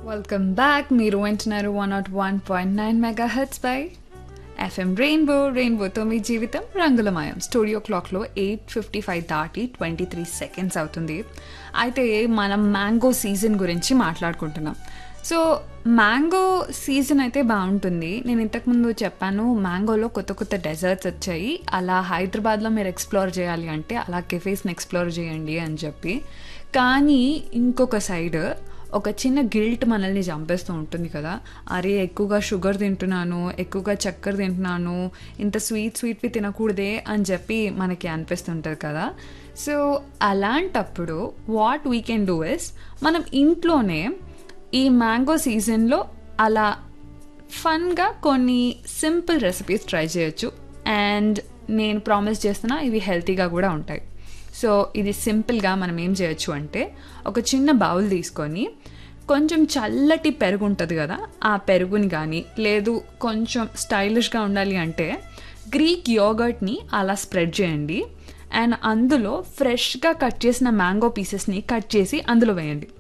welcome back మీరు వింటున్నారు one naught one point nine megahertz by FM rainbow రెయిన్బోతో మీ జీవితం రంగులమయం స్టూడియో క్లాక్లో ఎయిట్ ఫిఫ్టీ ఫైవ్ దాటి ట్వంటీ త్రీ సెకండ్స్ అవుతుంది అయితే మనం మ్యాంగో సీజన్ గురించి మాట్లాడుకుంటున్నాం సో మ్యాంగో సీజన్ అయితే బాగుంటుంది నేను ఇంతకుముందు చెప్పాను మ్యాంగోలో కొత్త కొత్త డెజర్ట్స్ వచ్చాయి అలా హైదరాబాద్లో మీరు ఎక్స్ప్లోర్ చేయాలి అంటే అలా కెఫేస్ని ఎక్స్ప్లోర్ చేయండి అని చెప్పి కానీ ఇంకొక సైడ్ ఒక చిన్న గిల్ట్ మనల్ని చంపేస్తూ ఉంటుంది కదా అరే ఎక్కువగా షుగర్ తింటున్నాను ఎక్కువగా చక్కెర తింటున్నాను ఇంత స్వీట్ స్వీట్వి తినకూడదే అని చెప్పి మనకి అనిపిస్తుంటుంది కదా సో అలాంటప్పుడు what we can do is మనం ఇంట్లోనే ఈ మ్యాంగో సీజన్లో అలా ఫన్గా కొన్ని సింపుల్ రెసిపీస్ ట్రై చేయొచ్చు అండ్ నేను ప్రామిస్ చేస్తున్నా ఇవి హెల్తీగా కూడా ఉంటాయి సో ఇది సింపుల్గా మనం ఏం చేయొచ్చు అంటే ఒక చిన్న బౌల్ తీసుకొని కొంచెం చల్లటి పెరుగు ఉంటుంది కదా ఆ పెరుగుని కానీ లేదు కొంచెం స్టైలిష్గా ఉండాలి అంటే గ్రీక్ యోగర్ట్ని అలా స్ప్రెడ్ చేయండి అండ్ అందులో ఫ్రెష్గా కట్ చేసిన మ్యాంగో పీసెస్ని కట్ చేసి అందులో వేయండి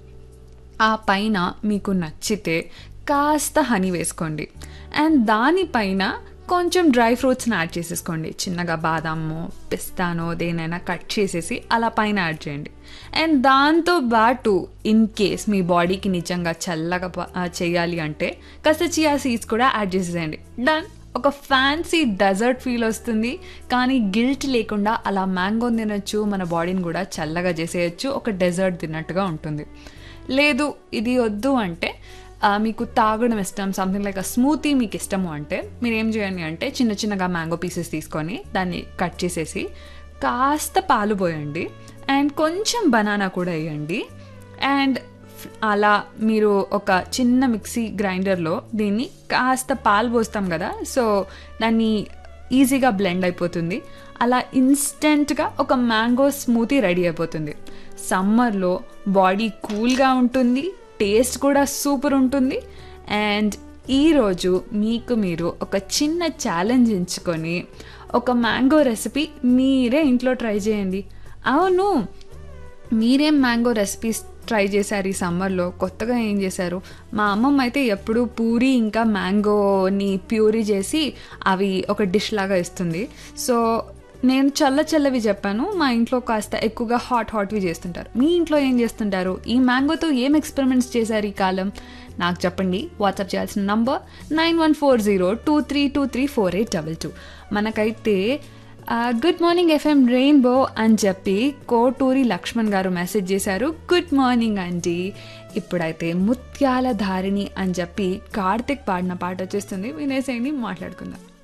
ఆ పైన మీకు నచ్చితే కాస్త హనీ వేసుకోండి అండ్ దానిపైన కొంచెం డ్రై ఫ్రూట్స్ని యాడ్ చేసేసుకోండి చిన్నగా బాదాము పిస్తానో దేనైనా కట్ చేసేసి అలా పైన యాడ్ చేయండి అండ్ దాంతో పాటు ఇన్ కేస్ మీ బాడీకి నిజంగా చల్లగా ప- ఆ, చేయాలి అంటే కాస్త చియా సీడ్స్ కూడా యాడ్ చేసేసేయండి డన్ ఒక ఫ్యాన్సీ డెజర్ట్ ఫీల్ వస్తుంది కానీ గిల్ట్ లేకుండా అలా మ్యాంగో తినొచ్చు మన బాడీని కూడా చల్లగా చేసేయచ్చు ఒక డెజర్ట్ తిన్నట్టుగా ఉంటుంది లేదు ఇది వద్దు అంటే ఆ, మీకు తాగడం ఇష్టం సంథింగ్ లైక్ అ స్మూతీ మీకు ఇష్టము అంటే మీరు ఏం చేయండి అంటే చిన్న చిన్నగా మ్యాంగో పీసెస్ తీసుకొని దాన్ని కట్ చేసేసి కాస్త పాలు పోయండి అండ్ కొంచెం బనానా కూడా వేయండి అండ్ ఫ్- అలా మీరు ఒక చిన్న మిక్సీ గ్రైండర్లో దీన్ని కాస్త పాలు పోస్తాం కదా సో దాన్ని ఈజీగా బ్లెండ్ అయిపోతుంది అలా ఇన్స్టెంట్గా ఒక మ్యాంగో స్మూతీ రెడీ అయిపోతుంది సమ్మర్లో బాడీ కూల్గా ఉంటుంది టేస్ట్ కూడా సూపర్ ఉంటుంది అండ్ ఈరోజు మీకు మీరు ఒక చిన్న ఛాలెంజ్ ఎంచుకొని ఒక మ్యాంగో రెసిపీ మీరే ఇంట్లో ట్రై చేయండి అవును మీరేం మ్యాంగో రెసిపీస్ ట్రై చేశారు ఈ సమ్మర్లో కొత్తగా ఏం చేశారు మా అమ్మమ్మ అయితే ఎప్పుడు పూరి ఇంకా మ్యాంగోని ప్యూరీ చేసి అవి ఒక డిష్ లాగా ఇస్తుంది సో నేను చల్ల చల్లవి చెప్పాను మా ఇంట్లో కాస్త ఎక్కువగా హాట్ హాట్వి చేస్తుంటారు మీ ఇంట్లో ఏం చేస్తుంటారు ఈ మ్యాంగోతో ఏం ఎక్స్పెరిమెంట్స్ చేశారు ఈ కాలం నాకు చెప్పండి వాట్సాప్ చేయాల్సిన number nine one four zero two three two three four eight double two మనకైతే గుడ్ మార్నింగ్ ఎఫ్ఎం రెయిన్బో అని చెప్పి కోటూరి లక్ష్మణ్ గారు మెసేజ్ చేశారు గుడ్ మార్నింగ్ అండి ఇప్పుడైతే ముత్యాల ధారిణి అని చెప్పి కార్తిక్ పాడిన పాట వచ్చేస్తుంది వినేసేయండి మాట్లాడుకుందాం